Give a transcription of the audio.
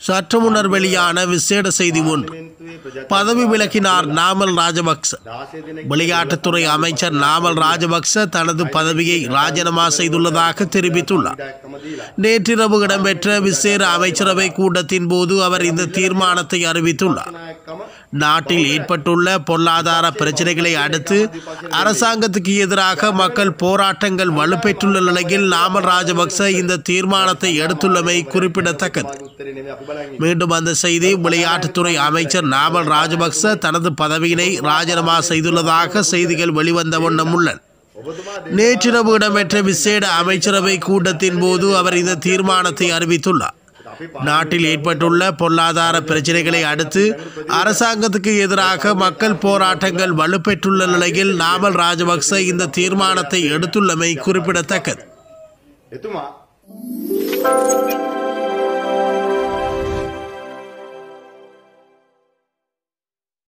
சற்று முன்னர் வெளியான விசேட செய்தி ஒன்று பதவி விலகினார் நாமல் ராஜபக்ச விளையாட்டுத்துறை அமைச்சர் நாமல் ராஜபக்ச தனது பதவியை ராஜினாமா செய்துள்ளதாக தெரிவித்துள்ளார் நேற்றிரவு இடம்பெற்ற விசேட அமைச்சரவை கூட்டத்தின் போது அவர் இந்த தீர்மானத்தை அறிவித்துள்ளார் நாட்டில் ஏற்பட்டுள்ள பொருளாதார பிரச்சனைகளை அடுத்து அரசாங்கத்துக்கு எதிராக மக்கள் போராட்டங்கள் வலுப்பெற்றுள்ள நிலையில் நாமல் ராஜபக்ச இந்த தீர்மானத்தை எடுத்துள்ளமை குறிப்பிடத்தக்கது மீண்டும் அந்த செய்தி விளையாட்டுத்துறை அமைச்சர் நாமல் ராஜபக்ச தனது பதவியினை ராஜினாமா செய்துள்ளதாக செய்திகள் வெளிவந்த வண்ணம் உள்ளன நேற்றிரவு இடம்பெற்ற விசேட அமைச்சரவை கூட்டத்தின் போது அவர் இந்த தீர்மானத்தை அறிவித்துள்ளார் நாட்டில் ஏற்பட்டுள்ள பொருளாதார பிரச்சனைகளை அடுத்து அரசாங்கத்துக்கு எதிராக மக்கள் போராட்டங்கள் வலுப்பெற்றுள்ள நிலையில் நாமல் ராஜபக்ச இந்த தீர்மானத்தை எடுத்துள்ளமை குறிப்பிடத்தக்கது එතුමා